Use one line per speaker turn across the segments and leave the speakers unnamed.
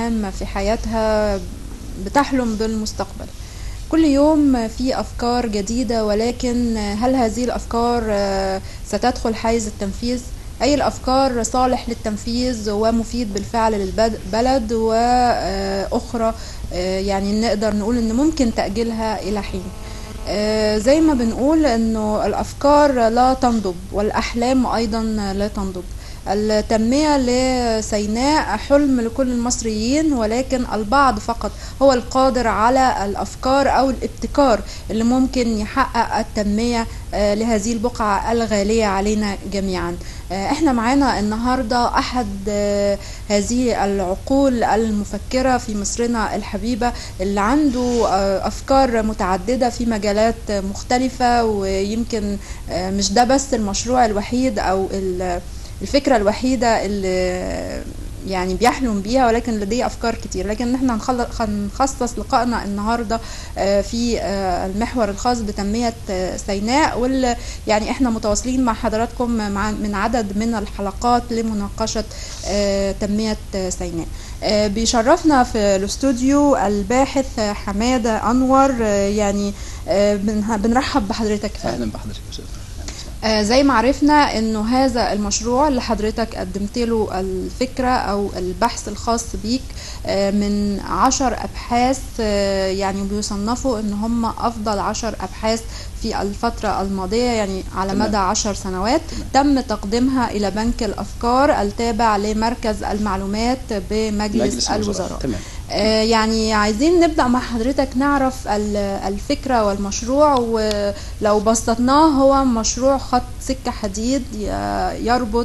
عامة في حياتها بتحلم بالمستقبل كل يوم في أفكار جديدة ولكن هل هذه الأفكار آه، ستدخل حيز التنفيذ؟ أي الأفكار صالح للتنفيذ ومفيد بالفعل للبلد وأخرى آه، يعني نقدر نقول إن ممكن تأجيلها إلى حين آه، زي ما بنقول إنه الأفكار لا تنضب والأحلام أيضا لا تنضب التنمية لسيناء حلم لكل المصريين ولكن البعض فقط هو القادر على الأفكار أو الابتكار اللي ممكن يحقق التنمية آه، لهذه البقعة الغالية علينا جميعا آه، احنا معانا النهاردة أحد آه، هذه العقول المفكرة في مصرنا الحبيبة اللي عنده أفكار متعددة في مجالات مختلفة ويمكن مش ده بس المشروع الوحيد أو الفكرة الوحيدة اللي يعني بيحلم بيها ولكن لديه افكار كتير لكن احنا هنخصص لقائنا النهارده في المحور الخاص بتنميه سيناء واللي يعني احنا متواصلين مع حضراتكم مع من عدد من الحلقات لمناقشه تنميه سيناء بيشرفنا في الاستوديو الباحث حماده انور يعني بنرحب بحضرتك
اهلا بحضرتك يا
آه زي ما عرفنا انه هذا المشروع اللي حضرتك قدمت له الفكرة او البحث الخاص بيك آه من عشر ابحاث آه يعني بيصنفوا ان هم افضل عشر ابحاث في الفترة الماضية يعني على مدى عشر سنوات تم تقديمها إلى بنك الأفكار التابع لمركز المعلومات بمجلس مجلس الوزراء تمام. آه يعني عايزين نبدأ مع حضرتك نعرف الفكرة والمشروع ولو بسطناه هو مشروع خط سكة حديد يربط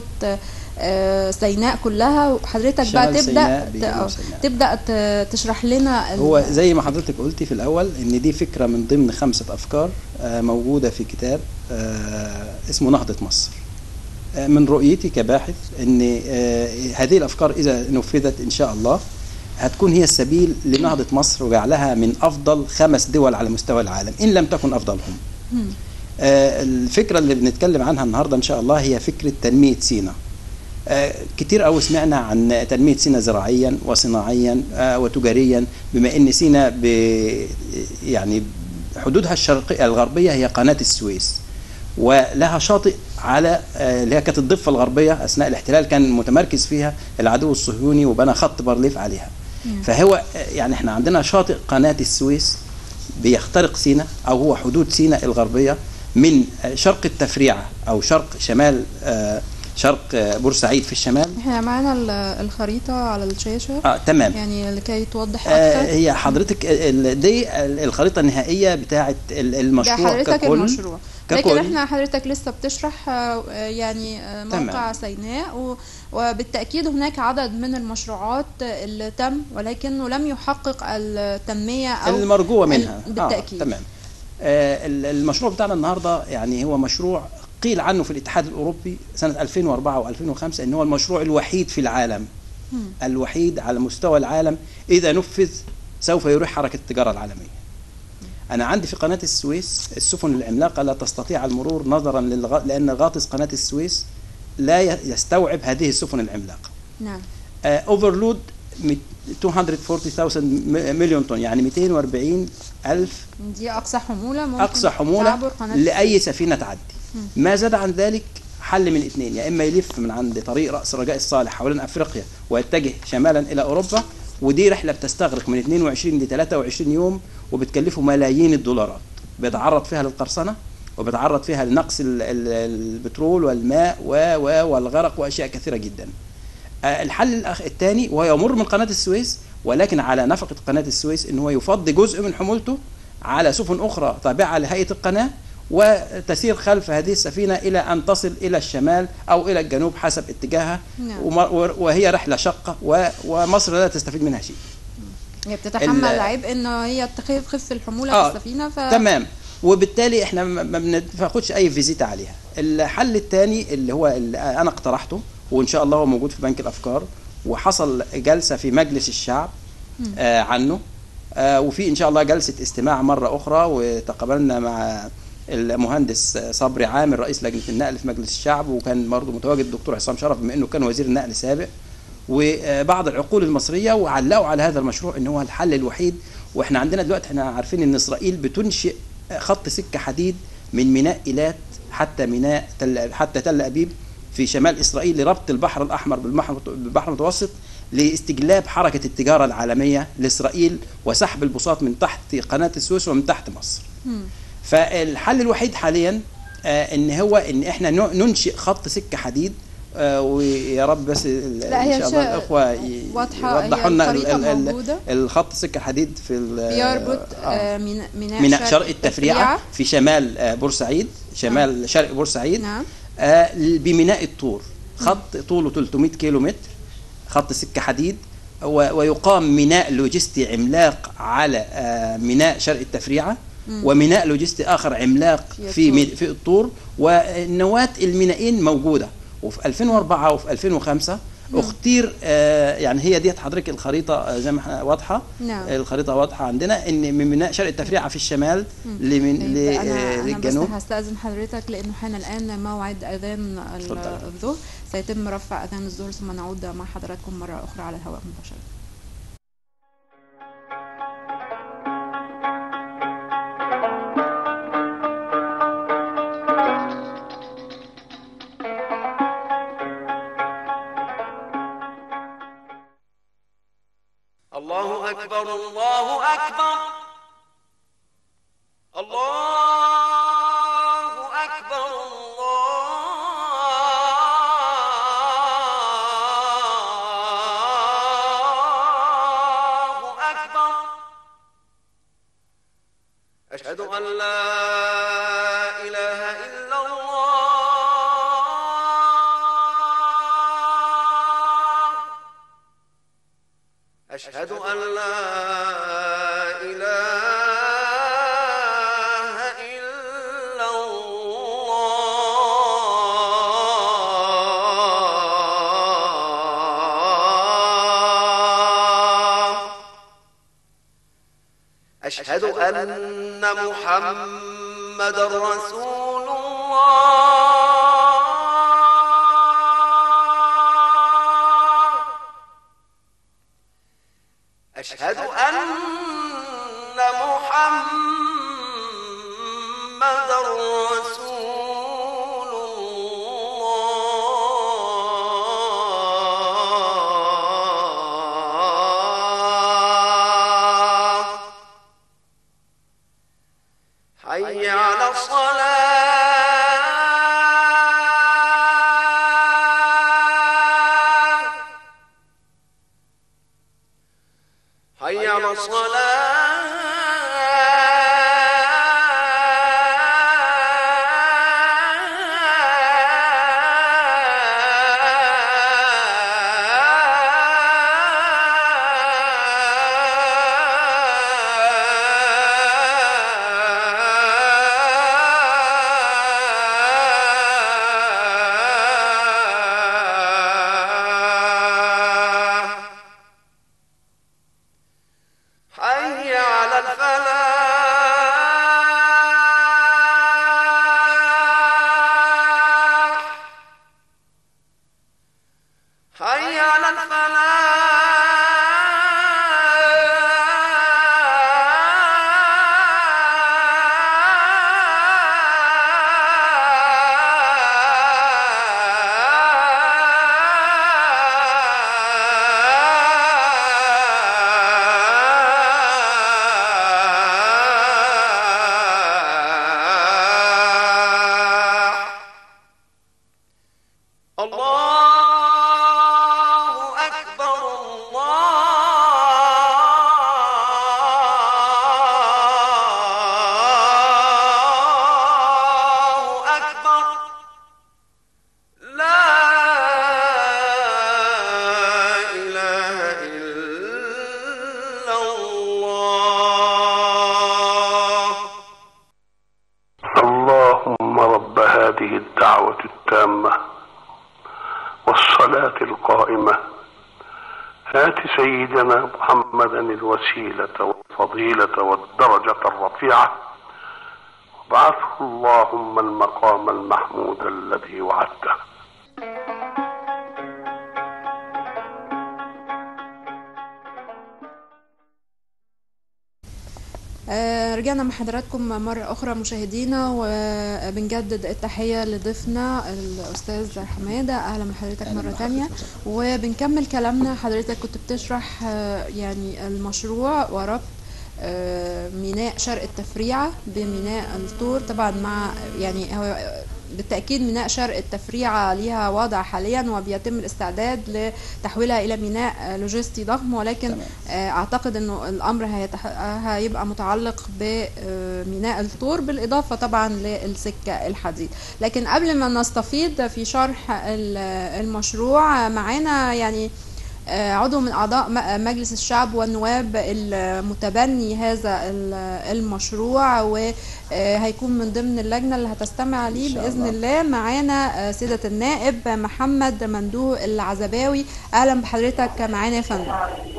آه سيناء كلها وحضرتك بقى تبدا تبدا تشرح لنا
هو زي ما حضرتك قلتي في الاول ان دي فكره من ضمن خمسه افكار آه موجوده في كتاب آه اسمه نهضه مصر من رؤيتي كباحث ان هذه الافكار اذا نفذت ان شاء الله هتكون هي السبيل لنهضه مصر وجعلها من افضل خمس دول على مستوى العالم ان لم تكن افضلهم الفكره اللي بنتكلم عنها النهارده ان شاء الله هي فكره تنميه سينا كتير قوي سمعنا عن تنمية سينا زراعيا وصناعيا وتجاريا بما ان سينا ب يعني حدودها الشرقية الغربية هي قناة السويس ولها شاطئ على اللي هي كانت الضفة الغربية أثناء الاحتلال كان متمركز فيها العدو الصهيوني وبنى خط بارليف عليها فهو يعني احنا عندنا شاطئ قناة السويس بيخترق سينا أو هو حدود سينا الغربية من شرق التفريعة أو شرق شمال آه شرق بورسعيد في الشمال
احنا معانا الخريطه على الشاشه
اه تمام
يعني لكي توضح
اكثر آه هي حضرتك دي الخريطه النهائيه بتاعه المشروع
ده حضرتك ككل المشروع ككل لكن احنا حضرتك لسه بتشرح يعني موقع تمام. سيناء وبالتاكيد هناك عدد من المشروعات اللي تم ولكنه لم يحقق التنميه او
المرجوه منها
بالتاكيد
آه تمام آه المشروع بتاعنا النهارده يعني هو مشروع قيل عنه في الاتحاد الاوروبي سنه 2004 و2005 ان هو المشروع الوحيد في العالم م. الوحيد على مستوى العالم اذا نفذ سوف يروح حركه التجاره العالميه. انا عندي في قناه السويس السفن العملاقه لا تستطيع المرور نظرا للغ... لان غاطس قناه السويس لا يستوعب هذه السفن العملاقه.
نعم.
اوفرلود 240,000 مليون طن يعني 240 ألف
دي أقصى حمولة ممكن
أقصى حمولة لأي سفينة تعدي ما زاد عن ذلك حل من اثنين يا اما يلف من عند طريق راس رجاء الصالح حوالين افريقيا ويتجه شمالا الى اوروبا ودي رحله بتستغرق من 22 ل 23 يوم وبتكلفه ملايين الدولارات بيتعرض فيها للقرصنه وبيتعرض فيها لنقص البترول والماء والغرق واشياء كثيره جدا. الحل الثاني وهو يمر من قناه السويس ولكن على نفقه قناه السويس ان هو يفضي جزء من حمولته على سفن اخرى تابعه لهيئه القناه وتسير خلف هذه السفينة إلى أن تصل إلى الشمال أو إلى الجنوب حسب اتجاهها نعم. وهي رحلة شقة ومصر لا تستفيد منها شيء
هي بتتحمل عبء ان هي تخف الحموله آه في السفينه ف...
تمام وبالتالي احنا ما بناخدش اي فيزيت عليها الحل الثاني اللي هو اللي انا اقترحته وان شاء الله هو موجود في بنك الافكار وحصل جلسه في مجلس الشعب آه عنه آه وفي ان شاء الله جلسه استماع مره اخرى وتقابلنا مع المهندس صبري عامر رئيس لجنه النقل في مجلس الشعب وكان برضه متواجد الدكتور عصام شرف بما انه كان وزير النقل سابق وبعض العقول المصريه وعلقوا على هذا المشروع ان هو الحل الوحيد واحنا عندنا دلوقتي احنا عارفين ان اسرائيل بتنشئ خط سكه حديد من ميناء ايلات حتى ميناء تل حتى تل ابيب في شمال اسرائيل لربط البحر الاحمر بالبحر بالبحر المتوسط لاستجلاب حركه التجاره العالميه لاسرائيل وسحب البساط من تحت قناه السويس ومن تحت مصر.
مم.
فالحل الوحيد حاليا آه، ان هو ان احنا ن- ننشئ خط سكه حديد آه، ويا رب بس ال-
لا، هي
ان شاء الله
شيء
الاخوه ي-
واضحة، هي
يوضحوا لنا ال-
الخريطة
ال- ال-
موجودة.
الخط سكه حديد في ال-
بيربط
آه.
آه، ميناء ميناء
ميناء شرق التفريعه في شمال آه، بورسعيد شمال شرق بورسعيد
نعم
آه، بميناء الطور خط طوله 300 كيلو متر خط سكة حديد و- ويقام ميناء لوجستي عملاق على آه، ميناء شرق التفريعة وميناء لوجستي آخر عملاق
في
في مي-
الطور.
في الطور ونواة المينائين موجودة وفي 2004 وفي 2005 اختير آه، يعني هي ديت حضرتك الخريطة آه، زي ما احنا واضحة
نعم.
الخريطة واضحة عندنا ان من ميناء شرق التفريعة في الشمال لمن
طيب،
ل-
انا
آه،
انا بس
للجنوب
هستاذن حضرتك لانه حان الان موعد اذان ال-
اتفضل.
الظهر سيتم رفع اذان الظهر ثم نعود مع حضراتكم مره اخرى على الهواء مباشره
الله أكبر الله أكبر الله أكبر الله أكبر أشهد أن لا إله إلا الله أشهد أن لا إله إلا الله أشهد أن محمد رسول الله أشهد أن محمد رسول الله حي على الصلاة حي على الصلاة حي على الفلاح حي على الفلاح الله أكبر الله أكبر لا إله إلا الله
اللهم رب هذه الدعوة التامة والصلاة القائمة هات سيدنا محمدا الوسيلة والفضيلة والدرجة الرفيعة وابعثه اللهم المقام المحمود الذي وعدته
آه، رجعنا مع حضراتكم مرة أخرى مشاهدينا وبنجدد التحية لضيفنا الأستاذ حمادة أهلا بحضرتك مرة تانية وبنكمل كلامنا حضرتك كنت بتشرح آه، يعني المشروع وربط آه، ميناء شرق التفريعة بميناء الطور طبعا مع يعني هو بالتأكيد ميناء شرق التفريعة ليها وضع حاليا وبيتم الاستعداد لتحويلها إلى ميناء آه، لوجستي ضخم ولكن
تمام.
آه، أعتقد أنه الأمر هيتح... هيبقى متعلق بميناء الطور بالإضافة طبعا للسكة الحديد لكن قبل ما نستفيض في شرح ال- المشروع معانا يعني آه، عضو من أعضاء م- مجلس الشعب والنواب المتبني هذا ال- المشروع وهيكون من ضمن اللجنة اللي هتستمع ليه
إن شاء
بإذن
الله.
الله معانا آه، سيدة النائب محمد مندوه العزباوي أهلا بحضرتك معانا يا فندم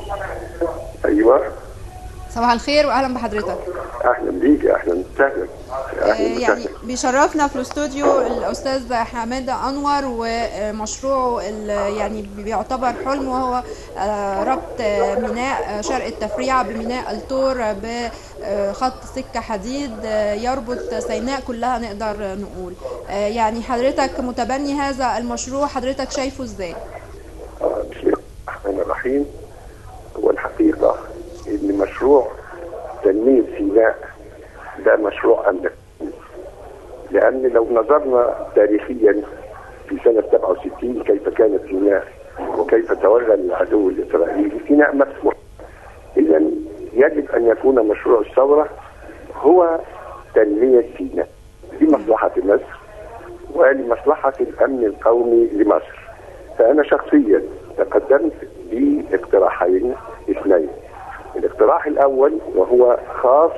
ايوه
صباح الخير وأهلا بحضرتك
اهلا بيك اهلا وسهلا
آه،
اهلا
يعني
وسهلا
بيشرفنا في الاستوديو الاستاذ حماده انور ومشروعه ال- يعني بيعتبر حلم وهو آه، ربط آه، ميناء آه، شرق التفريع بميناء التور بخط سكه حديد آه، يربط سيناء كلها نقدر نقول آه، يعني حضرتك متبني هذا المشروع حضرتك شايفه ازاي
آه، بسم الله الرحمن الرحيم والحقيقه ان مشروع تنميه سيناء ده مشروع امن لان لو نظرنا تاريخيا في سنه 67 كيف كانت سيناء وكيف تولى العدو الاسرائيلي سيناء مفتوح اذا يجب ان يكون مشروع الثوره هو تنميه سيناء لمصلحه مصر ولمصلحة الأمن القومي لمصر فأنا شخصيا تقدمت باقتراحين اثنين الاقتراح الأول وهو خاص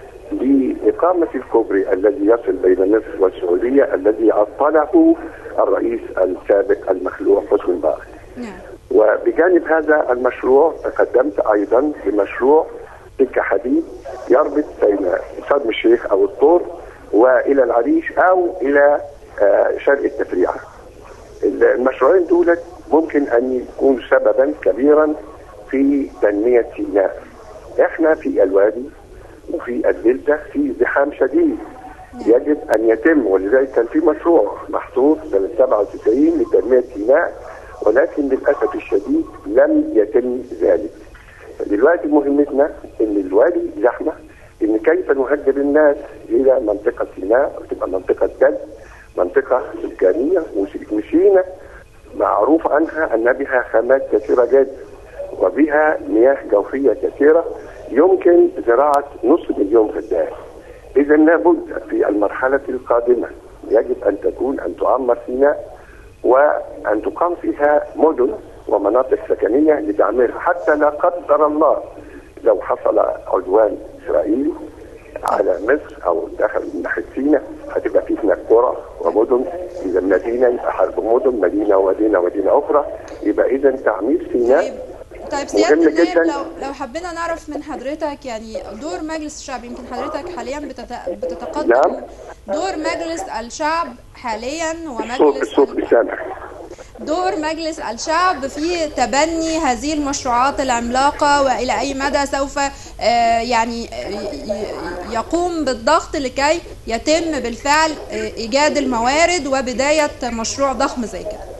بإقامة الكوبري الذي يصل بين مصر والسعودية الذي عطله الرئيس السابق المخلوع حسني مبارك
نعم
وبجانب هذا المشروع تقدمت ايضا بمشروع سكه حديد يربط بين شرم الشيخ او الطور والى العريش او الى آه، شرق التفريعه. المشروعين دول ممكن ان يكونوا سببا كبيرا في تنميه سيناء. احنا في الوادي وفي الدلتا في ازدحام شديد يجب ان يتم ولذلك كان في مشروع محطوط سنه 97 لتنميه سيناء ولكن للاسف الشديد لم يتم ذلك. فدلوقتي مهمتنا ان الوادي زحمه ان كيف نهجر الناس الى منطقه سيناء وتبقى منطقه جد منطقه سكانيه وس- وسيناء معروف عنها ان بها خامات كثيره جدا وبها مياه جوفيه كثيره يمكن زراعه نصف مليون فدان. اذا لابد في المرحله القادمه يجب ان تكون ان تعمر سيناء وان تقام فيها مدن ومناطق سكنيه لتعميرها حتى لا قدر الله لو حصل عدوان اسرائيلي على مصر او دخل من ناحيه سيناء هتبقى في هناك قرى ومدن اذا مدينه يبقى حرب مدن مدينه ومدينه ومدينه اخرى يبقى اذا تعمير
طيب
سيناء
طيب سيادة
مهم
النائب
جداً.
لو لو حبينا نعرف من حضرتك يعني دور مجلس الشعب يمكن حضرتك حاليا بتت... بتتقدم
نعم.
دور مجلس الشعب حاليا
الصوت
ومجلس
الصوت بسامع
دور مجلس الشعب في تبني هذه المشروعات العملاقة وإلى أي مدى سوف آه، يعني آه، ي- يقوم بالضغط لكي يتم بالفعل آه، إيجاد الموارد وبداية مشروع ضخم زي كده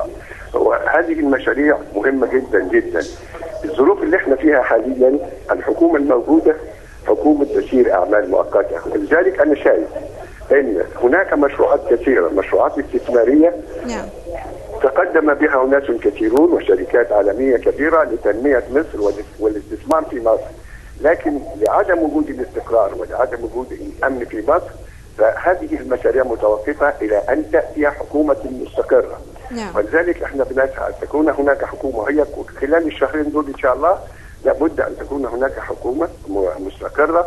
وهذه المشاريع مهمة جدا جدا الظروف اللي احنا فيها حاليا الحكومة الموجودة حكومة تسيير أعمال مؤقتة ولذلك أنا شايف أن هناك مشروعات كثيرة مشروعات استثمارية
نعم
تقدم بها أناس كثيرون وشركات عالمية كبيرة لتنمية مصر وال- والاستثمار في مصر لكن لعدم وجود الاستقرار ولعدم وجود الأمن في مصر فهذه المشاريع متوقفة إلى أن تأتي حكومة مستقرة
نعم
ولذلك احنا بنسعى ان تكون هناك حكومه هي خلال الشهرين دول ان شاء الله لابد ان تكون هناك حكومه م- مستقره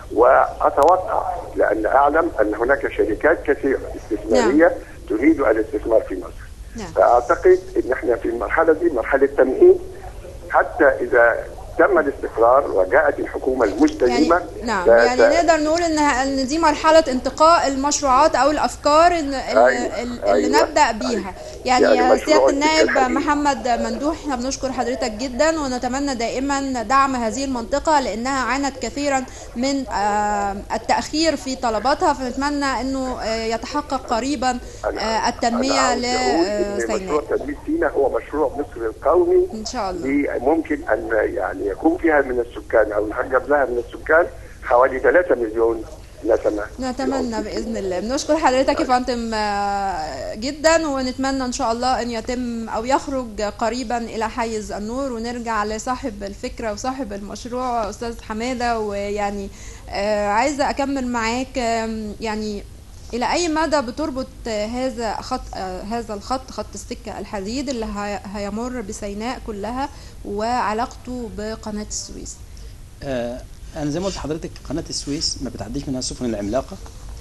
واتوقع لان اعلم ان هناك شركات كثيره استثماريه تريد الاستثمار في مصر.
نعم
فاعتقد ان احنا في المرحله دي مرحله تمهيد حتى اذا تم الاستقرار وجاءت الحكومه
يعني
المستديمه
نعم
ف-
يعني
ف-
نقدر نقول ان ان دي مرحله انتقاء المشروعات او الافكار إن- اللي,
أيوة،
اللي
أيوة،
نبدا بيها يعني,
يعني
يعني
مشروع
سياده النائب
السكة الحديد.
محمد ممدوح احنا بنشكر حضرتك جدا ونتمنى دائما دعم هذه المنطقه لانها عانت كثيرا من آه، التاخير في طلباتها فنتمنى انه آه، يتحقق قريبا آه، التنميه
أنا عاوز أقول إن مشروع
لسيناء
تدريب سينا هو مشروع مصر القومي
ان شاء الله
دي ممكن ان يعني يكون فيها من السكان او يحجب لها من السكان حوالي 3 مليون نسمه
نتمنى باذن الله بنشكر حضرتك يا فندم آه، جدا ونتمنى ان شاء الله ان يتم او يخرج قريبا الى حيز النور ونرجع لصاحب الفكره وصاحب المشروع استاذ حماده ويعني آه، عايزه اكمل معاك آم، يعني الى اي مدى بتربط آه، هذا خط آه، هذا الخط خط السكه الحديد اللي هي- هيمر بسيناء كلها وعلاقته بقناه السويس
آه، انا زي ما قلت لحضرتك قناه السويس ما بتعديش منها السفن العملاقه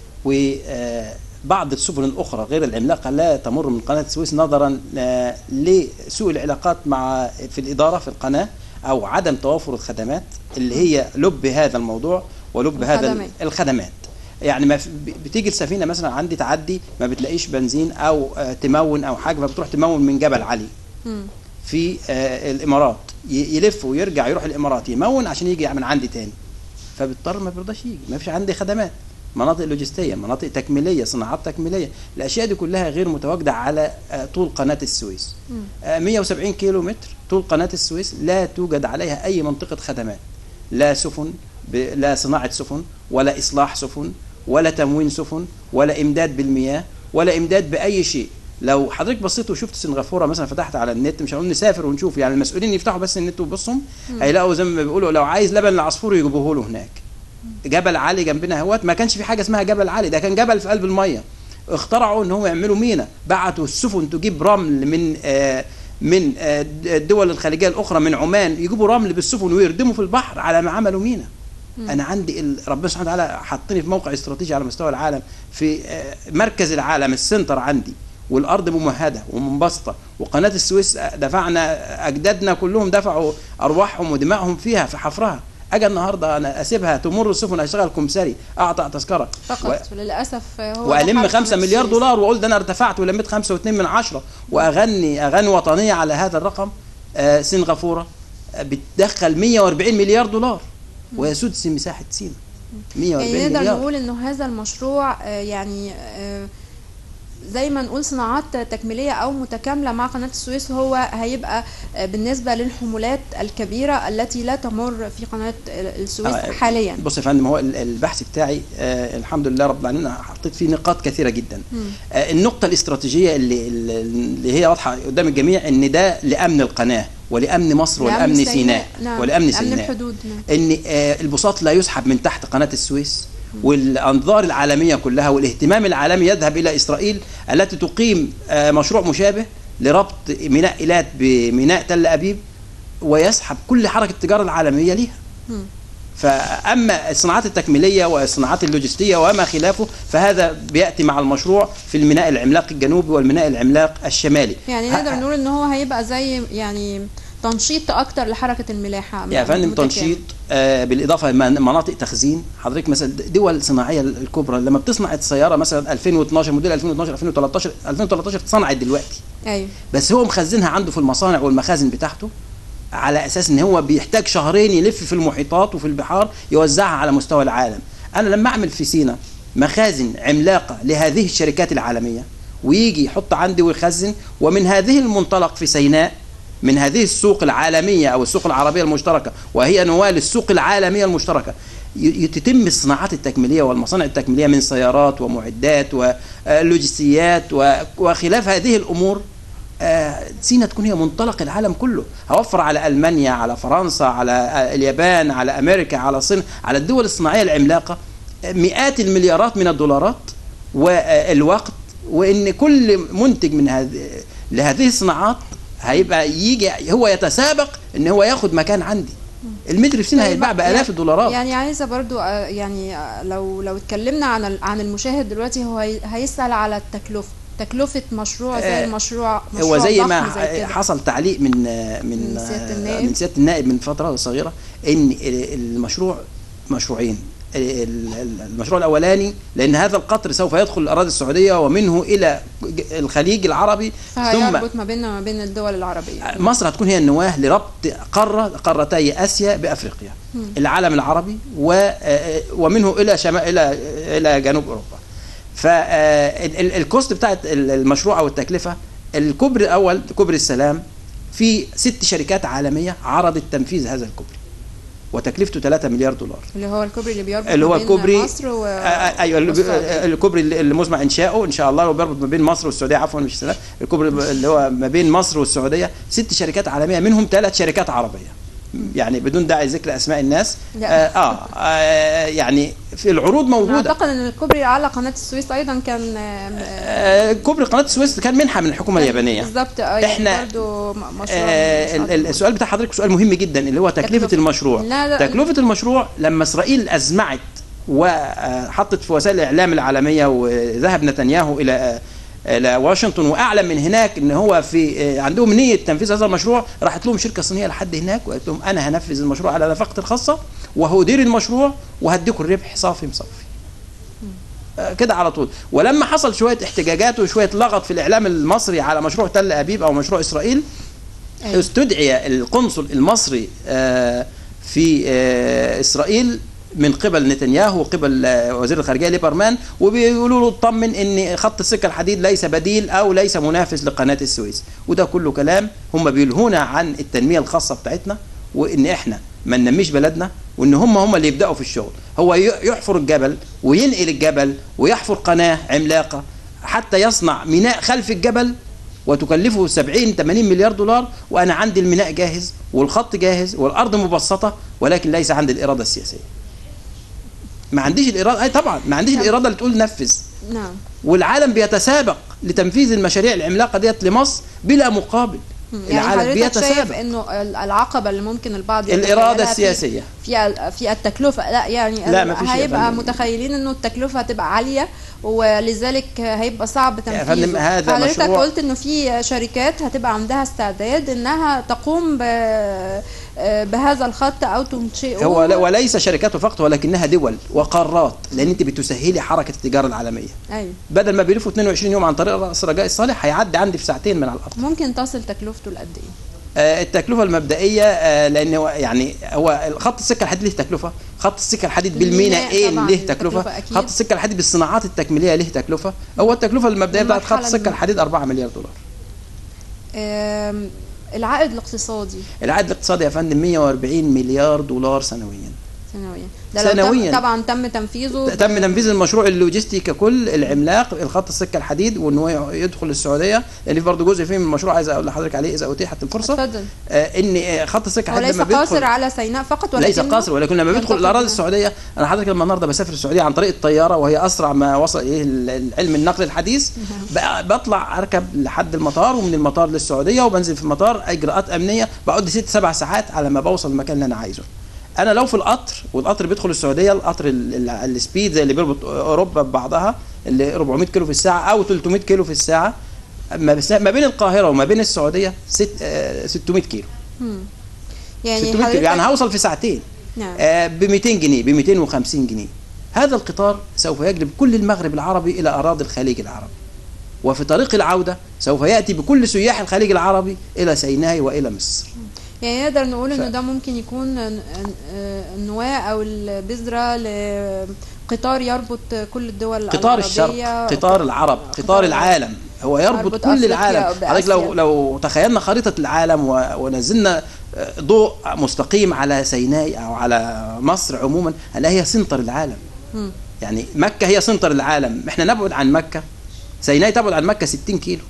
وبعض السفن الاخرى غير العملاقه لا تمر من قناه السويس نظرا آه، لسوء العلاقات مع في الاداره في القناه او عدم توافر الخدمات اللي هي لب هذا الموضوع ولب هذا ال-
الخدمات.
الخدمات يعني ما في- بتيجي السفينه مثلا عندي تعدي ما بتلاقيش بنزين او آه، تمون او حاجه فبتروح تمون من جبل علي
مم.
في آه، الامارات ي- يلف ويرجع يروح الامارات يمون عشان يجي من عندي تاني فبيضطر ما بيرضاش يجي ما فيش عندي خدمات مناطق لوجستيه مناطق تكميليه صناعات تكميليه الاشياء دي كلها غير متواجده على آه، طول قناه السويس آه، 170 كيلو متر طول قناه السويس لا توجد عليها اي منطقه خدمات لا سفن ب... لا صناعه سفن ولا اصلاح سفن ولا تموين سفن ولا امداد بالمياه ولا امداد باي شيء لو حضرتك بصيت وشفت سنغافوره مثلا فتحت على النت مش هنقول نسافر ونشوف يعني المسؤولين يفتحوا بس النت ويبصهم هيلاقوا زي ما بيقولوا لو عايز لبن العصفور يجيبوه له هناك جبل عالي جنبنا اهوت ما كانش في حاجه اسمها جبل عالي ده كان جبل في قلب الميه اخترعوا ان هم يعملوا مينا بعتوا السفن تجيب رمل من آه من آه الدول الخليجيه الاخرى من عمان يجيبوا رمل بالسفن ويردموا في البحر على ما عملوا مينا انا عندي ال- ربنا سبحانه وتعالى حطني في موقع استراتيجي على مستوى العالم في آه، مركز العالم السنتر عندي والارض ممهده ومنبسطه وقناه السويس دفعنا اجدادنا كلهم دفعوا ارواحهم ودمائهم فيها في حفرها اجي النهارده انا اسيبها تمر السفن اشتغل كمساري اقطع تذكره
فقط وللاسف هو
والم
ده حال
5
قناة
مليار
السويس.
دولار واقول ده انا ارتفعت ولميت 5 و2 من عشرة واغني اغاني وطنيه على هذا الرقم آه سنغافوره آه بتدخل 140 مليار دولار وهي سدس مساحه سينا 140
يعني نقدر
مليار
نقول انه هذا المشروع آه، يعني آه، زي ما نقول صناعات تكميليه او متكامله مع قناه السويس هو هيبقى آه، بالنسبه للحمولات الكبيره التي لا تمر في قناه السويس
آه،
حاليا
بص يا فندم هو ال- البحث بتاعي آه الحمد لله رب العالمين أنا حطيت فيه نقاط كثيره جدا آه النقطه الاستراتيجيه اللي اللي هي واضحه قدام الجميع ان ده لامن القناه ولامن مصر
لأمن
ولامن
سيناء.
سيناء
نعم.
ولامن
لأمن
سيناء
الحدود، نعم.
ان آه البساط لا يسحب من تحت قناه السويس والانظار العالميه كلها والاهتمام العالمي يذهب الى اسرائيل التي تقيم آه مشروع مشابه لربط ميناء ايلات بميناء تل ابيب ويسحب كل حركه التجاره العالميه ليها فاما الصناعات التكميليه والصناعات اللوجستيه وما خلافه فهذا بياتي مع المشروع في الميناء العملاق الجنوبي والميناء العملاق الشمالي
يعني نقدر نقول ان هو هيبقى زي يعني تنشيط اكتر لحركه الملاحه
يا فندم
متكامل.
تنشيط آه بالاضافه لمن- مناطق تخزين حضرتك مثلا دول صناعيه الكبرى لما بتصنع السياره مثلا 2012 موديل 2012 2013 2013 اتصنعت دلوقتي
ايوه
بس هو مخزنها عنده في المصانع والمخازن بتاعته على اساس ان هو بيحتاج شهرين يلف في المحيطات وفي البحار يوزعها على مستوى العالم انا لما اعمل في سينا مخازن عملاقه لهذه الشركات العالميه ويجي يحط عندي ويخزن ومن هذه المنطلق في سيناء من هذه السوق العالميه او السوق العربيه المشتركه وهي نوال السوق العالميه المشتركه ي- تتم الصناعات التكميليه والمصانع التكميليه من سيارات ومعدات ولوجستيات و- وخلاف هذه الامور آه، سينا تكون هي منطلق العالم كله هوفر على المانيا على فرنسا على آه، اليابان على امريكا على الصين على الدول الصناعيه العملاقه آه، مئات المليارات من الدولارات والوقت وان كل منتج من هذه لهذه الصناعات هيبقى يجي هو يتسابق ان هو ياخد مكان عندي المتر في سينا
طيب،
هيتباع بالاف
يعني-
الدولارات
يعني عايزه برضو آه، يعني آه، لو لو اتكلمنا عن ال- عن المشاهد دلوقتي هو هي- هيسال على التكلفه تكلفة مشروع زي
آه،
المشروع
هو
مشروع
زي
ضخم
ما
زي كده.
حصل تعليق من من
من سيادة النائب.
من سياده النائب من فتره صغيره ان المشروع مشروعين ال- ال- المشروع الاولاني لان هذا القطر سوف يدخل الاراضي السعوديه ومنه الى الخليج العربي ثم
فهيربط ما بيننا وما بين الدول العربية
مصر هتكون هي النواه لربط قاره قارتي اسيا بافريقيا العالم العربي و آه، ومنه الى شمال الى الى جنوب اوروبا فالكوست بتاعت المشروع او التكلفه الكوبري الاول كوبري السلام في ست شركات عالميه عرضت تنفيذ هذا الكوبري وتكلفته 3 مليار دولار
اللي هو الكوبري اللي بيربط
اللي
ما
هو
بين
الكوبري
مصر و...
آه، آه، ايوه اللي بي-
والسعودية.
الكوبري اللي اللي مزمع انشاؤه ان شاء الله لو بيربط ما بين مصر والسعوديه عفوا مش السلام الكوبري اللي هو ما بين مصر والسعوديه ست شركات عالميه منهم ثلاث شركات عربيه يعني بدون داعي ذكر اسماء الناس
لا.
آه, اه, آه يعني في العروض
أنا
موجوده
اعتقد ان الكوبري على قناة السويس ايضا كان آم،
آه كوبري قناه السويس كان منحه من الحكومه اليابانيه
بالظبط اه يعني
إحنا-
برضو م- مشروع
آه
من
ال- ال- السؤال بتاع حضرتك سؤال مهم جدا اللي هو تكلفة
تكلفة.
المشروع
لا، لا.
تكلفة المشروع لما إسرائيل أزمعت وحطت في وسائل الإعلام العالمية وذهب نتنياهو إلى آه، إلى واشنطن وأعلن من هناك إن هو في آه، عندهم نية تنفيذ هذا المشروع راحت لهم شركة صينية لحد هناك وقالت لهم أنا هنفذ المشروع على نفقتي الخاصة وهدير المشروع وهديكم الربح صافي مصفي آه، كده على طول ولما حصل شويه احتجاجات وشويه لغط في الاعلام المصري على مشروع تل ابيب او مشروع اسرائيل
أيوة.
استدعي القنصل المصري آه، في آه، اسرائيل من قبل نتنياهو وقبل آه، وزير الخارجيه ليبرمان وبيقولوا له اطمن ان خط السكه الحديد ليس بديل او ليس منافس لقناه السويس وده كله كلام هم بيلهونا عن التنميه الخاصه بتاعتنا وان احنا ما ننميش بلدنا وان هم هم اللي يبداوا في الشغل هو ي- يحفر الجبل وينقل الجبل ويحفر قناه عملاقه حتى يصنع ميناء خلف الجبل وتكلفه 70 80 مليار دولار وانا عندي الميناء جاهز والخط جاهز والارض مبسطه ولكن ليس عندي الاراده السياسيه. ما عنديش الاراده اي طبعا ما عنديش الاراده اللي تقول نفذ
نعم
والعالم بيتسابق لتنفيذ المشاريع العملاقه ديت لمصر بلا مقابل.
يعني
العالم
حضرتك شايف
بيتسابق
انه ال- العقبه اللي ممكن البعض
الاراده
يتخيلها في-
السياسيه
في ال- في التكلفه لا يعني
لا، مفيش يا
هيبقى
فندم.
متخيلين انه التكلفه هتبقى عاليه ولذلك هيبقى صعب
يا
تنفيذه
فندم، هذا
حضرتك
مشروع-
قلت انه في شركات هتبقى عندها استعداد انها تقوم ب بهذا الخط او تنشئه
هو لا- وليس شركات فقط ولكنها دول وقارات لان انت بتسهلي حركه التجاره العالميه
ايوه
بدل ما بيلفوا 22 يوم عن طريق راس رجاء الصالح هيعدي عندي في ساعتين من على الارض
ممكن تصل تكلفته لقد ايه
آه، التكلفه المبدئيه آه، لان هو يعني هو خط السكه الحديد له تكلفه خط السكه الحديد بالمينا
بالميناء
ايه
طبعاً
له
تكلفة
تكلفه
أكيد.
خط السكه الحديد بالصناعات التكميليه له تكلفه هو التكلفه المبدئيه بتاعت خط
المرحلة
السكه
الم-
الحديد 4 مليار دولار
آم، العائد الاقتصادي
العائد الاقتصادي يا فندم 140 مليار دولار سنويا
سنويا ده لو تم-
سنوياً.
طبعا تم تنفيذه
تم تنفيذ المشروع اللوجستي ككل العملاق الخط السكه الحديد وان هو يدخل السعوديه لان في برضه جزء فيه من المشروع عايز اقول لحضرتك عليه اذا اتيحت الفرصه
اتفضل
آه، ان آه، خط السكه
هو
الحديد
ليس
لما
قاصر
بيدخل
على سيناء فقط ولكن
ليس قاصر ولكن لما بيدخل
ينتقل
الاراضي
من-
السعوديه انا حضرتك لما النهارده بسافر السعوديه عن طريق الطياره وهي اسرع ما وصل اليه ال- علم النقل الحديث بقى- بطلع اركب لحد المطار ومن المطار للسعوديه وبنزل في المطار اجراءات امنيه بقعد ست سبع ساعات على ما بوصل المكان اللي انا عايزه انا لو في القطر والقطر بيدخل السعوديه القطر ال- ال- السبيد زي اللي بيربط اوروبا ببعضها اللي 400 كيلو في الساعه او 300 كيلو في الساعه ما بس- ما بين القاهره وما بين السعوديه ست آه، 600 كيلو
يعني
600 كيلو
حضرتك
يعني هوصل في ساعتين
نعم
ب 200 جنيه ب 250 جنيه هذا القطار سوف يجلب كل المغرب العربي الى اراضي الخليج العربي وفي طريق العوده سوف ياتي بكل سياح الخليج العربي الى سيناء والى مصر
يعني نقدر نقول
ف-
انه ده ممكن يكون ن- ن- النواة او البذرة لقطار يربط كل الدول
قطار
العربية
الشرق قطار العرب قطار العالم هو يربط
يربط
كل
أفريقيا
العالم
بآسيا.
حضرتك لو لو تخيلنا خريطه العالم و- ونزلنا آه، ضوء مستقيم على سيناء او على مصر عموما هنلاقي هي سنتر العالم
مم.
يعني مكه هي سنتر العالم احنا نبعد عن مكه سيناء تبعد عن مكه 60 كيلو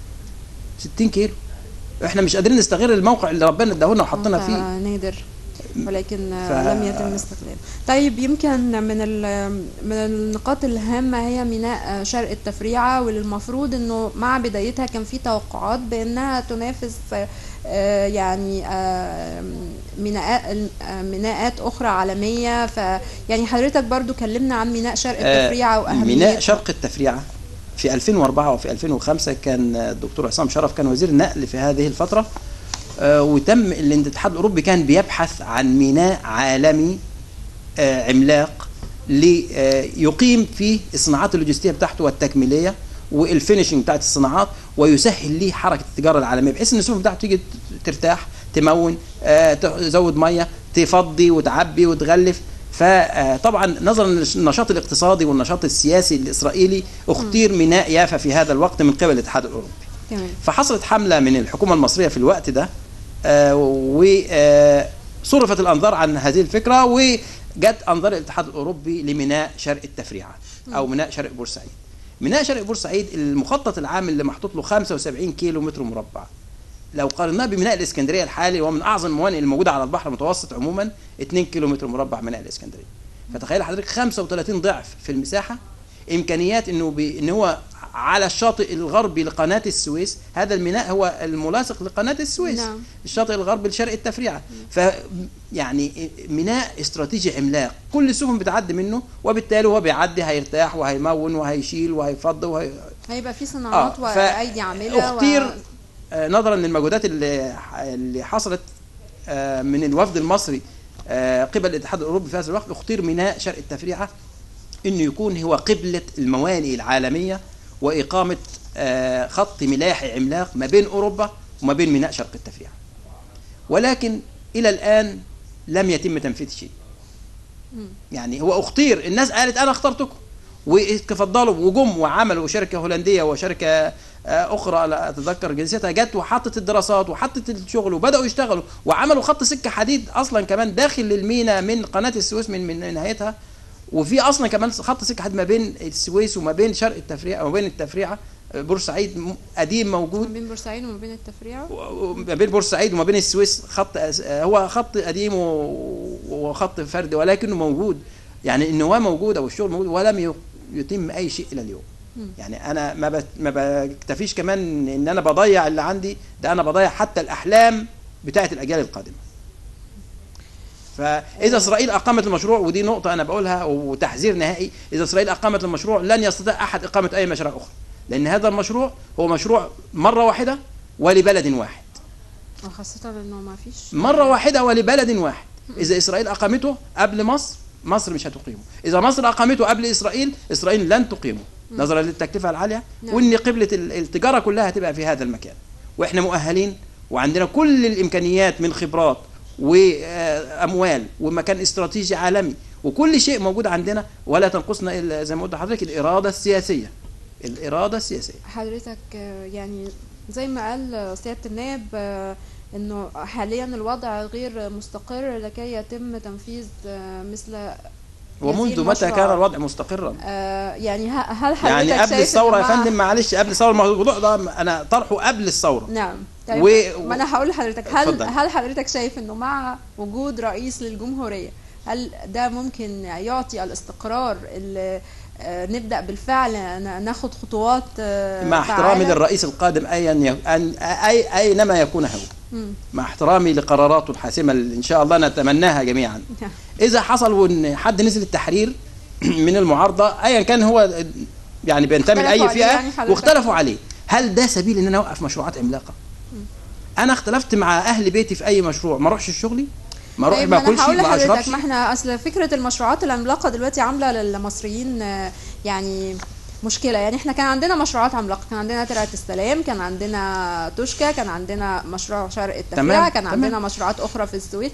60 كيلو احنا مش قادرين نستغل الموقع اللي ربنا اداهولنا وحطنا فيه
نادر ولكن
ف-
لم يتم استخدامه طيب يمكن من ال- من النقاط الهامة هي ميناء شرق التفريعة واللي المفروض انه مع بدايتها كان في توقعات بانها تنافس آه، يعني آه، ميناءات آه، ميناءات اخرى عالمية ف يعني حضرتك برضو كلمنا عن ميناء شرق
آه،
التفريعة واهميته
ميناء شرق التفريعه في 2004 وفي 2005 كان الدكتور عصام شرف كان وزير النقل في هذه الفتره آه، وتم الاتحاد الاوروبي كان بيبحث عن ميناء عالمي آه، عملاق ليقيم فيه الصناعات اللوجستيه بتاعته والتكميليه والفينشنج بتاعت الصناعات ويسهل ليه حركه التجاره العالميه بحيث ان السفن بتاعته تيجي ترتاح تمون آه، تزود ميه تفضي وتعبي وتغلف فطبعا نظرا للنشاط الاقتصادي والنشاط السياسي الاسرائيلي اختير ميناء يافا في هذا الوقت من قبل الاتحاد الاوروبي
تمام
فحصلت حمله من الحكومه المصريه في الوقت ده وصرفت الانظار عن هذه الفكره وجت انظار الاتحاد الاوروبي لميناء شرق التفريعه او ميناء شرق بورسعيد. ميناء شرق بورسعيد المخطط العام اللي محطوط له 75 كيلو متر مربع. لو قارناه بميناء الاسكندريه الحالي وهو من اعظم الموانئ الموجوده على البحر المتوسط عموما 2 كيلو متر مربع ميناء الاسكندريه. فتخيل حضرتك 35 ضعف في المساحه امكانيات انه بي ان هو على الشاطئ الغربي لقناه السويس هذا الميناء هو الملاصق لقناه السويس
نعم.
الشاطئ الغربي لشرق التفريعه ف يعني ميناء استراتيجي عملاق كل السفن بتعدي منه وبالتالي هو بيعدي هيرتاح وهيمون وهيشيل وهيفض وهي
هيبقى في صناعات
ف-
وايدي عامله
اختير آه، نظرا للمجهودات اللي اللي حصلت آه، من الوفد المصري آه، قبل الاتحاد الاوروبي في هذا الوقت اختير ميناء شرق التفريعه انه يكون هو قبله الموانئ العالميه واقامه آه، خط ملاحي عملاق ما بين اوروبا وما بين ميناء شرق التفريعه. ولكن الى الان لم يتم تنفيذ شيء. يعني هو اختير الناس قالت انا اخترتكم وتفضلوا وجم وعملوا شركه هولنديه وشركه آه، اخرى لا اتذكر جنسيتها جت وحطت الدراسات وحطت الشغل وبداوا يشتغلوا وعملوا خط سكه حديد اصلا كمان داخل المينا من قناه السويس من من نهايتها وفي اصلا كمان خط سكه حديد ما بين السويس وما بين شرق التفريعه وما بين التفريعه آه، بورسعيد م- قديم موجود
ما بين بورسعيد وما بين التفريع
وما بين بورسعيد وما بين السويس خط أس- هو خط قديم و- وخط فردي ولكنه موجود يعني النواه موجوده والشغل موجود ولم ي- يتم اي شيء الى اليوم يعني انا ما بت- ما بكتفيش كمان ان انا بضيع اللي عندي ده انا بضيع حتى الاحلام بتاعه الاجيال القادمه فاذا اسرائيل اقامت المشروع ودي نقطه انا بقولها وتحذير نهائي اذا اسرائيل اقامت المشروع لن يستطيع احد اقامه اي مشروع اخرى لان هذا المشروع هو مشروع مره واحده ولبلد واحد
وخاصة انه ما فيش
مرة واحدة ولبلد واحد إذا إسرائيل أقامته قبل مصر مصر مش هتقيمه إذا مصر أقامته قبل إسرائيل إسرائيل لن تقيمه نظرا للتكلفة العالية
نعم.
وإن قبلة ال- التجارة كلها هتبقى في هذا المكان وإحنا مؤهلين وعندنا كل الإمكانيات من خبرات وأموال ومكان استراتيجي عالمي وكل شيء موجود عندنا ولا تنقصنا إلا زي ما قلت لحضرتك الإرادة السياسية الإرادة السياسية
حضرتك آه، يعني زي ما قال آه، سيادة النائب آه، انه حاليا الوضع غير مستقر لكي يتم تنفيذ آه، مثل
ومنذ
هذه
متى كان
المشروعات.
الوضع مستقرا؟
آه، يعني ه- هل حضرتك
يعني قبل
شايف
الثوره يا
إنه مع-
فندم معلش قبل الثوره الموضوع ده انا طرحه قبل الثوره
نعم طيب
و-
ما انا هقول لحضرتك هل
اتفضل.
هل حضرتك شايف انه مع وجود رئيس للجمهوريه هل ده ممكن يعطي الاستقرار اللي آه، نبدا بالفعل ن- ناخد خطوات آه،
مع احترامي
فعالة؟
للرئيس القادم ايا ي- أن اي اينما يكون هو
مم.
مع احترامي لقراراته الحاسمه اللي ان شاء الله نتمناها جميعا
نعم.
اذا حصل وان حد نزل التحرير من المعارضه ايا كان هو يعني بينتمي
اختلفوا
لاي
عليه
فئه
يعني حضرتك؟
واختلفوا عليه هل ده سبيل ان انا اوقف مشروعات عملاقه انا اختلفت مع اهل بيتي في اي مشروع ما اروحش شغلي ما اروح
طيب
ما
ما انا
اكلش
هقول
ما
لحضرتك
اشربش
ما احنا اصل فكره المشروعات العملاقه دلوقتي عامله للمصريين آه، يعني مشكله يعني احنا كان عندنا مشروعات عملاقه كان عندنا ترعه السلام كان عندنا توشكا كان عندنا مشروع شرق التفريعه
تمام،
كان
تمام.
عندنا مشروعات اخرى في السويس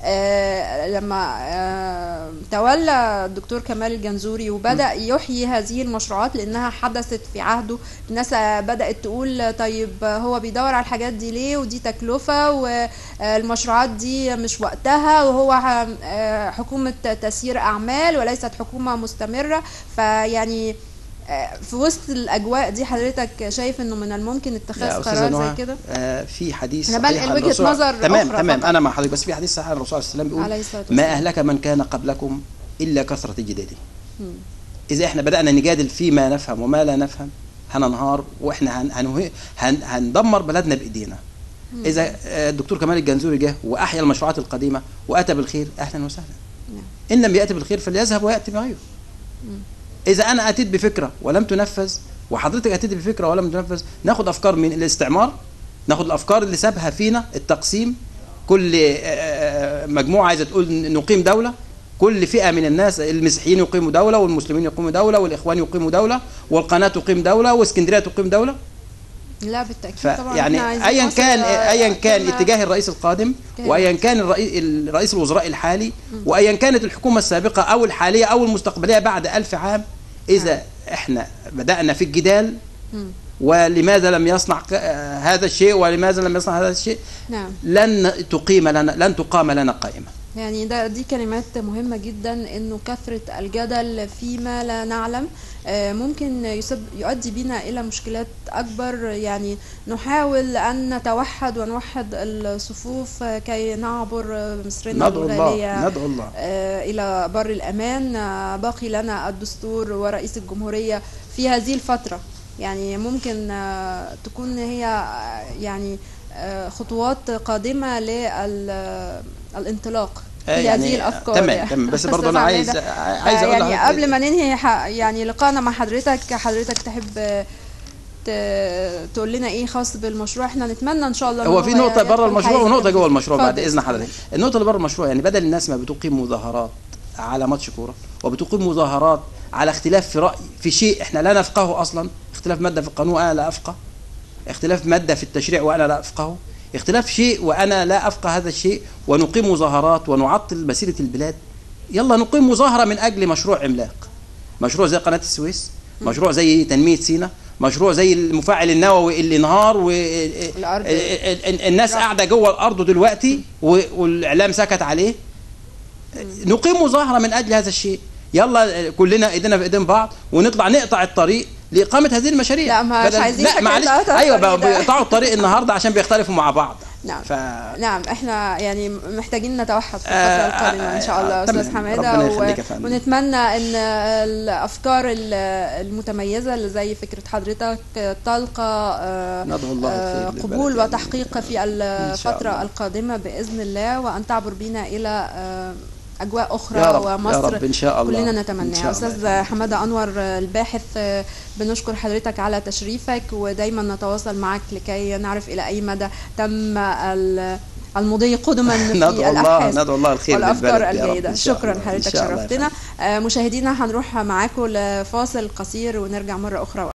آه لما آه تولى الدكتور كمال الجنزوري وبدا يحيي هذه المشروعات لانها حدثت في عهده الناس آه، بدات تقول طيب هو بيدور على الحاجات دي ليه ودي تكلفه والمشروعات دي مش وقتها وهو آه، حكومه تسيير اعمال وليست حكومه مستمره فيعني آه، في وسط الاجواء دي حضرتك شايف انه من الممكن
يا
اتخاذ
أستاذة
قرار
نهى،
زي كده
آه في حديث
أنا
صحيح
بنقل
عن
وجهة
الرسول-
نظر
تمام
أخرى
تمام
فقط.
انا مع حضرتك بس في حديث صحيح عن الرسول صلى الله عليه وسلم
عليه
بيقول
الصلاة
ما
والسلام.
اهلك من كان قبلكم الا كثره جداله
مم.
اذا احنا بدانا نجادل فيما نفهم وما لا نفهم هننهار واحنا هن هن هن هندمر بلدنا بايدينا اذا آه، الدكتور كمال الجنزوري جه واحيا المشروعات القديمه واتى بالخير اهلا وسهلا
نعم.
ان لم ياتي بالخير فليذهب وياتي بغيره اذا انا اتيت بفكره ولم تنفذ وحضرتك هتدي بفكره ولم تنفذ ناخد افكار من الاستعمار ناخد الافكار اللي سابها فينا التقسيم كل آه، آه، مجموعه عايزه تقول نقيم دوله كل فئه من الناس المسيحيين يقيموا دوله والمسلمين يقيموا دوله والاخوان يقيموا دوله والقناه تقيم دوله واسكندريه تقيم دوله
لا بالتاكيد طبعا
فيعني
إحنا عايزين
ايا
نصل
كان
إلى
ايا كان
كلمة-
اتجاه الرئيس القادم
كان-
وايا كان الرئيس رئيس الوزراء الحالي وايا كانت الحكومه السابقه او الحاليه او المستقبليه بعد ألف عام اذا احنا بدانا في الجدال
مم.
ولماذا لم يصنع ك- آه، هذا الشيء ولماذا لم يصنع هذا الشيء
نعم
لن تقيم لنا لن تقام لنا قائمه
يعني ده دي كلمات مهمة جدا انه كثرة الجدل فيما لا نعلم آه، ممكن يسب يؤدي بنا الى مشكلات اكبر يعني نحاول ان نتوحد ونوحد الصفوف آه، كي نعبر آه، مصرنا
ندعو الله
الغالية
ندعو الله
آه، الى بر الامان آه، باقي لنا الدستور ورئيس الجمهوريه في هذه الفتره يعني ممكن آه، تكون هي آه، يعني آه، خطوات قادمه للانطلاق في
آه، يعني
هذه الافكار
تمام
يعني.
تمام بس
أستاذ
برضه انا عايز
عمادة،
عايز
آه،
اقول
يعني
لحضرتك-
قبل ما ننهي ح- يعني لقاءنا مع حضرتك حضرتك تحب آه، ت- تقول لنا ايه خاص بالمشروع احنا نتمنى ان شاء الله إن
هو في نقطة
يدخل
بره المشروع
حيز
ونقطة
التنفيذ.
جوه المشروع بعد
اتفضل.
إذن حضرتك. النقطة اللي بره المشروع يعني بدل الناس ما بتقيم مظاهرات على ماتش كورة وبتقيم مظاهرات على اختلاف في رأي في شيء احنا لا نفقهه أصلا اختلاف مادة في القانون وأنا لا أفقه اختلاف مادة في التشريع وأنا لا أفقهه اختلاف شيء وأنا لا أفقه هذا الشيء ونقيم مظاهرات ونعطل مسيرة البلاد يلا نقيم مظاهرة من أجل مشروع عملاق مشروع زي قناة السويس مشروع زي تنمية سينا مشروع زي المفاعل النووي اللي انهار و
الأرض.
ال- ال- الناس قاعده جوه الارض دلوقتي و- والاعلام سكت عليه نقيم مظاهره من اجل هذا الشيء يلا كلنا ايدينا في ايدين بعض ونطلع نقطع الطريق لاقامه هذه المشاريع
لا، مش
بدل-
عايزين
لا
فكرة
معلش
قطع
ايوه
الطريق ده.
بيقطعوا الطريق النهارده عشان بيختلفوا مع بعض
نعم
ف
نعم احنا يعني محتاجين نتوحد في
آه،
الفترة القادمة ان شاء الله
آه،
استاذ
تمام.
حمادة
ربنا يخليك يا فندم.
ونتمنى ان الافكار ال- المتميزة اللي زي فكرة حضرتك تلقى آه،
ندعو الله
آه،
الخير
قبول
للبلد يعني.
وتحقيق في
شاء
الفترة
الله.
القادمة بإذن الله وأن تعبر بنا إلى آه، أجواء أخرى
يا رب
ومصر
يا رب ان شاء الله
كلنا
إن
نتمناها
شاء الله.
استاذ حماده انور الباحث آه، بنشكر حضرتك على تشريفك ودايما نتواصل معك لكي نعرف الى اي مدى تم ال- المضي قدما في
ندعو الله
الابحاث
ندعو الله الخير
والافكار
للبلد يا رب
الجيده
إن شاء
شكرا
الله. إن
حضرتك
شاء الله يا
شرفتنا آه، مشاهدينا هنروح معاكم لفاصل قصير ونرجع مره اخرى